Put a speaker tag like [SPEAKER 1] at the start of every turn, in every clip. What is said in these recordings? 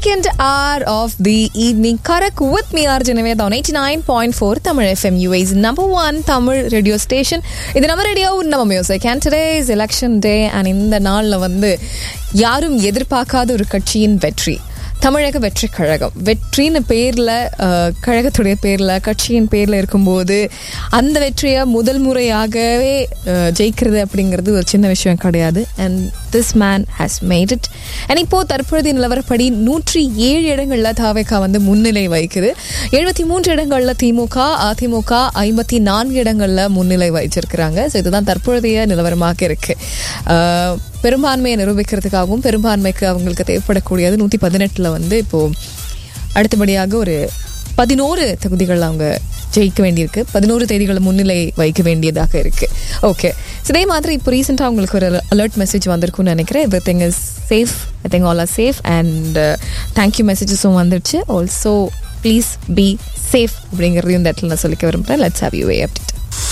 [SPEAKER 1] second hour of the evening. Karak with me, Arjun Niveda on 89.4 Tamil FM, UA's number one Tamil radio station. இது நம்ம radio நம்ம music and today is election day and இந்த நாளில் வந்து யாரும் எதிர்பார்க்காத ஒரு கட்சியின் வெற்றி தமிழக வெற்றி கழகம் வெற்றின்னு பேரில் கழகத்துடைய பேரில் கட்சியின் பேரில் இருக்கும்போது அந்த வெற்றியை முதல் முறையாகவே அஹ், ஜெயிக்கிறது அப்படிங்கிறது ஒரு சின்ன விஷயம் கிடையாது and this man has made it and இப்போது தற்பொழுதைய நிலவரப்படி நூற்றி ஏழு இடங்களில் தாவேக்கா வந்து முன்னிலை வகிக்குது எழுபத்தி மூன்று இடங்களில் திமுக அதிமுக ஐம்பத்தி நான்கு இடங்களில் முன்னிலை வகிச்சிருக்கிறாங்க ஸோ இதுதான் தற்பொழுதைய நிலவரமாக இருக்குது பெரும்பான்மையை நிரூபிக்கிறதுக்காகவும் பெரும்பான்மைக்கு அவங்களுக்கு தேவைப்படக்கூடியது நூற்றி பதினெட்டில் வந்து இப்போது அடுத்தபடியாக ஒரு பதினோரு தொகுதிகள் அவங்க ஜெயிக்க வேண்டியிருக்கு பதினோரு தேதிகளை முன்னிலை வைக்க வேண்டியதாக இருக்கு ஓகே இதே மாதிரி இப்போ ரீசெண்டாக உங்களுக்கு ஒரு அலர்ட் மெசேஜ் வந்திருக்கும்னு நினைக்கிறேன் everything is safe I think all are safe and thank you மெசேஜஸும் வந்துருச்சு ஆல்சோ ப்ளீஸ் பி சேஃப் அப்படிங்கிறதையும் இந்த இடத்துல நான் சொல்லிக்க விரும்புகிறேன் let's have you update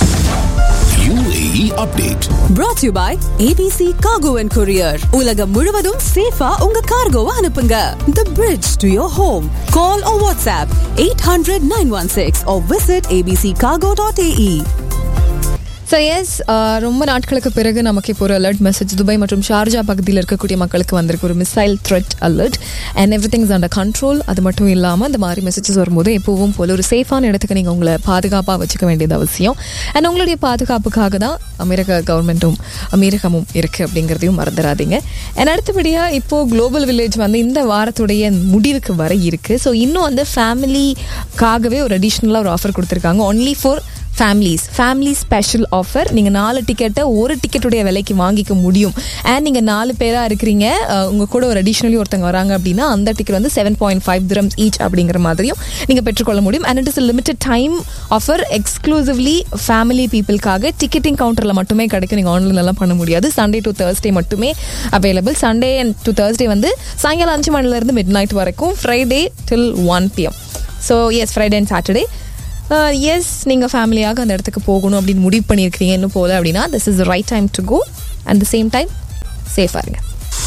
[SPEAKER 2] UAE update.
[SPEAKER 3] brought to you by ABC Cargo and Courier. உலகம் முழுவதும் சேஃபா உங்க கார்கோவை அனுப்புங்க. The bridge to your home. Call or WhatsApp 800-916 or visit abccargo.ae.
[SPEAKER 1] So yes ரொம்ப நாட்களுக்கு பிறகு நமக்கு இப்போ ஒரு அலர்ட் மெசேஜ் துபாய் மற்றும் ஷார்ஜா பகுதியில் இருக்கக்கூடிய மக்களுக்கு வந்திருக்கு ஒரு missile threat alert and everything's under control அது மட்டும் இல்லாமல் இந்த மாதிரி மெசேஜஸ் வரும்போது எப்பவும் போல ஒரு சேஃபான இடத்துக்கு நீங்கள் உங்களை பாதுகாப்பாக வச்சுக்க வேண்டியது அவசியம் அண்ட் உங்களுடைய பாதுகாப்புக்காக தான் அமெரிக்க கவர்மெண்ட்டும் அமெரிக்கமும் இருக்குது அப்படிங்கிறதையும் மறந்துடாதீங்க அண்ட் அடுத்தபடியாக இப்போது குளோபல் வில்லேஜ் வந்து இந்த வாரத்துடைய முடிவுக்கு வர இருக்குது ஸோ இன்னும் வந்து ஃபேமிலிக்காகவே ஒரு அடிஷ்னலாக ஒரு ஆஃபர் கொடுத்துருக்காங்க only for families family special offer நீங்கள் நாலு டிக்கெட்டை ஒரு டிக்கெட்டுடைய விலைக்கு வாங்கிக்க முடியும் அண்ட் நீங்கள் நாலு பேராக இருக்கிறீங்க அஹ், உங்க கூட ஒரு அடிஷ்னலி ஒருத்தங்க வராங்க அப்படின்னா அந்த டிக்கெட் வந்து seven point five dirhams each அப்படிங்கிற மாதிரியும் நீங்கள் பெற்றுக்கொள்ள முடியும் and it is limited time offer exclusively family பீப்புளுக்காக டிக்கெட்டிங் கவுண்டரில் மட்டுமே கிடைக்கும் நீங்கள் ஆன்லைன்லாம் பண்ண முடியாது சண்டே டு தேர்ஸ்டே மட்டுமே available Sunday and to Thursday வந்து சாயங்காலம் அஞ்சு மணிலேருந்து மிட் நைட் வரைக்கும் Friday till one PM so yes Friday and Saturday yes நீங்கள் ஃபேமிலியாக அந்த இடத்துக்கு போகணும் அப்படின்னு முடிவு பண்ணியிருக்கிறீங்க இன்னும் போல அப்படின்னா this is right time to go at the same time சேஃபாக இருங்க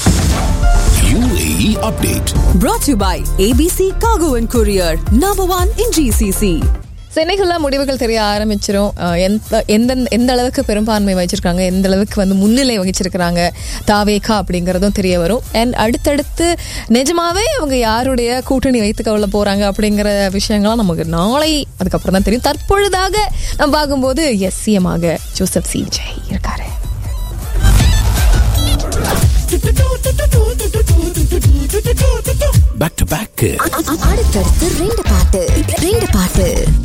[SPEAKER 2] UAE update.
[SPEAKER 3] Brought to you by ABC Cargo and Courier. Number one in GCC.
[SPEAKER 1] சென்னைக்குள்ள முடிவுகள் தெரிய ஆரம்பிச்சிரும் அஹ் எந்த எந்த எந்த அளவுக்கு பெரும்பான்மை வச்சிருக்காங்க எந்த அளவுக்கு வந்து முன்னிலை வகிச்சிருக்கிறாங்க தாவேகா அப்படிங்கிறதும் தெரிய வரும் அண்ட் அடுத்தடுத்து நிஜமாவே அவங்க யாருடைய கூட்டணி வைத்து கொள்ள போறாங்க அப்படிங்கிற விஷயங்கள்லாம் நமக்கு நாளை அதுக்கப்புறம் தான் தெரியும் தற்பொழுதாக நம்ம பார்க்கும்போது எஸ் சிஎமாக ஜோசப் சி விஜய் இருக்காரு
[SPEAKER 2] Back to back.
[SPEAKER 4] அடுத்தடுத்து ரெண்டு பாட்டு ரெண்டு பாட்டு